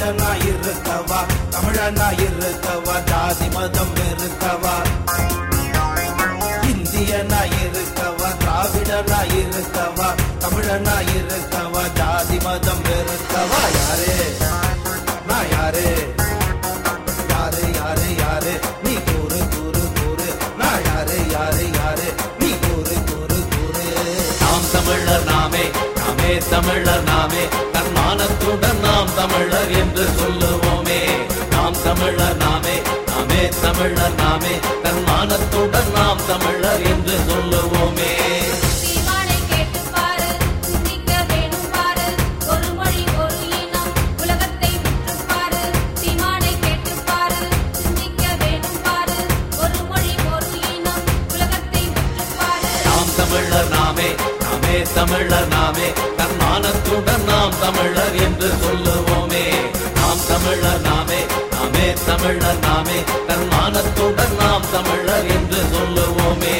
திராவிடனா இருக்கவா தமிழனா இருக்கவா ஜாதி மதம் இருக்கவா இந்தியனா இருக்கவா திராவிடனா இருக்கவா தமிழனா இருக்கவா ஜாதி மதம் இருக்கவா யாரே நான் யாரே யாரு யாரு யாரு நீ கூறு கூறு கூறு நான் யாரு யாரு யாரு நீ கூறு கூறு கூறு நாம் தமிழர் நாமே நாமே தமிழர் நாமே தன்மானத்துடன் நாம் தமிழர் என்று சொல்லுவோமே நாம் தமிழர் நாமே நாமே தமிழர் நாமே தன்மானத்துடன் நாம் தமிழர் என்று சொல்லுவோமே சீமானை கேட்டுப் பாரு சிந்திக்க வேணும் பாரு ஒரு மொழி ஒரு இனம் உலகத்தை உற்றுப் பாரு சீமானை கேட்டுப் பாரு சிந்திக்க வேணும் பாரு ஒரு மொழி ஒரு இனம் உலகத்தை உற்றுப் பாரு நாம் தமிழர் நாமே நாமே தமிழர் நாமே தன்மானத்துடன் நாம் தமிழர் என்று சொல்லுவோமே நாம் தமிழர் நாமே நாமே தமிழர் நாமே தன்மானத்துடன் நாம் தமிழர் என்று சொல்லுவோமே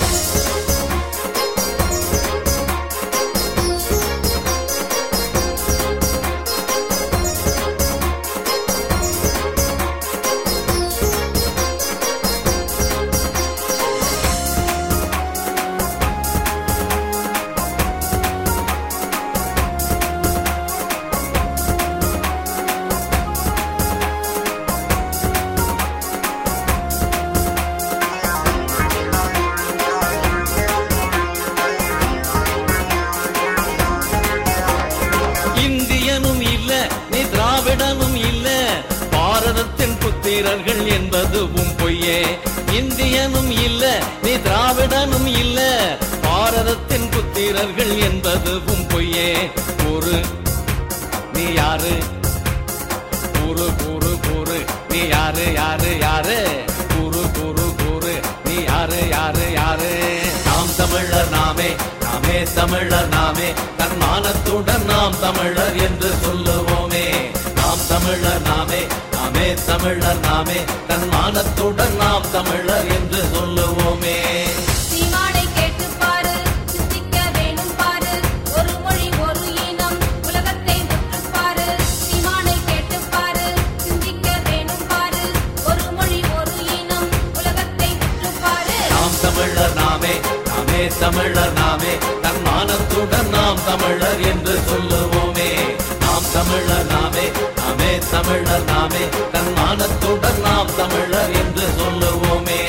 இந்தியனும் இல்ல நீ திராவிடனும் இல்ல பாரதத்தின் புத்திரர்கள் என்பதுவும் பொய்யே இந்தியனும் இல்ல நீ திராவிடனும் இல்ல பாரதத்தின் புத்திரர்கள் என்பதுவும் பொய்யே ஒரு நீ யாரு கூறு கூறு கூறு நீ யாரு யாரு யாரு கூறு கூறு கூறு நீ யாரு யாரு யாரு நாம் தமிழர் நாமே நாமே தமிழர் நாமே தன்மானத்துடன் நாம் தமிழர் என்று சொல்லுவோமே நாம் தமிழர் நாமே நாமே தமிழர் நாமே தன்மானத்துடன் நாம் தமிழர் என்று சொல்லுவோமே சீமானை கேட்டுப் பாரு சிந்திக்க வேணும் பாரு ஒரு மொழி ஒரு இனம் உலகத்தை உற்றுப் பாரு சீமானை கேட்டுப் பாரு சிந்திக்க வேணும் பாரு ஒரு மொழி ஒரு இனம் உலகத்தை உற்றுப் பாரு நாம் தமிழர் நாமே நாமே தமிழர் நாமே தன்மானத்துடன் நாம் தமிழர் என்று சொல்லுவோமே நாம் தமிழர் நாமே நாமே தமிழர் நாமே தன்மானத்துடன் நாம் தமிழர் என்று சொல்லுவோமே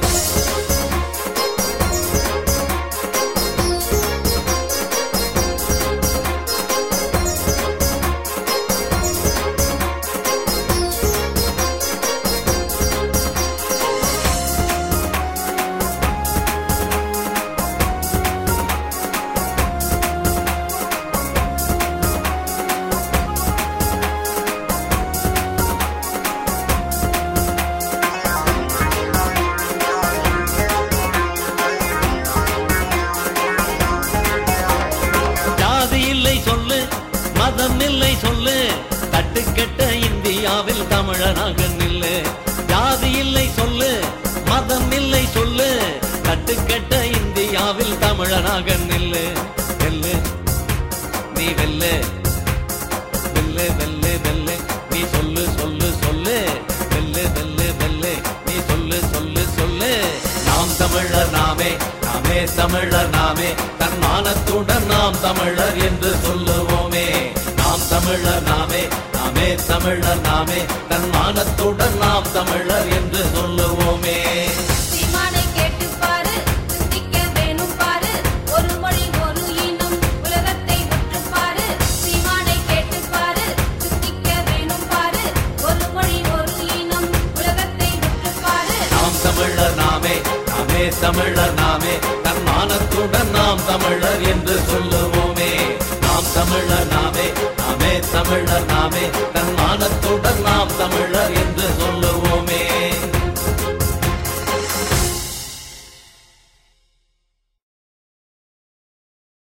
ஜாதி இல்லை சொல்லு மதம் இல்லை சொல்லு தட்டுக்கெட்ட இந்தியாவில் தமிழனாக நில்லு ஜாதி இல்லை சொல்லு மதம் இல்லை சொல்லு தட்டுக்கெட்ட இந்தியாவில் தமிழனாக நில்லு வெல்லு நீ வெல்லு வெல்லு வெல்லு வெல்லு நீ சொல்லு சொல்லு சொல்லு வெல்லு வெல்லு வெல்லு நீ சொல்லு சொல்லு சொல்லு நாம் தமிழர் நாமே நாமே தமிழர் நாமே தன்மானத்துடன் நாம் தமிழர் என்று சொல்லுவோமே நாம் தமிழர் நாமே நாமே தமிழர் நாமே தன்மானத்துடன் நாம் தமிழர் என்று சொல்லுவோமே சீமானை கேட்டுப் பாரு சிந்திக்க வேணும் பாரு ஒரு மொழி ஒரு இனம் உலகத்தை உற்றுப் பாரு சீமானை கேட்டுப் பாரு சிந்திக்க வேணும் பாரு ஒரு மொழி ஒரு இனம் உலகத்தை உற்றுப் பாரு நாம் தமிழர் நாமே நாமே தமிழர் நாமே தன்மானத்துடன் நாம் தமிழர் என்று சொல்லுவோமே நாம் தமிழர் நாமே நாமே தமிழர் நாமே தன்மானத்துடன் நாம் தமிழர் என்று சொல்லுவோம்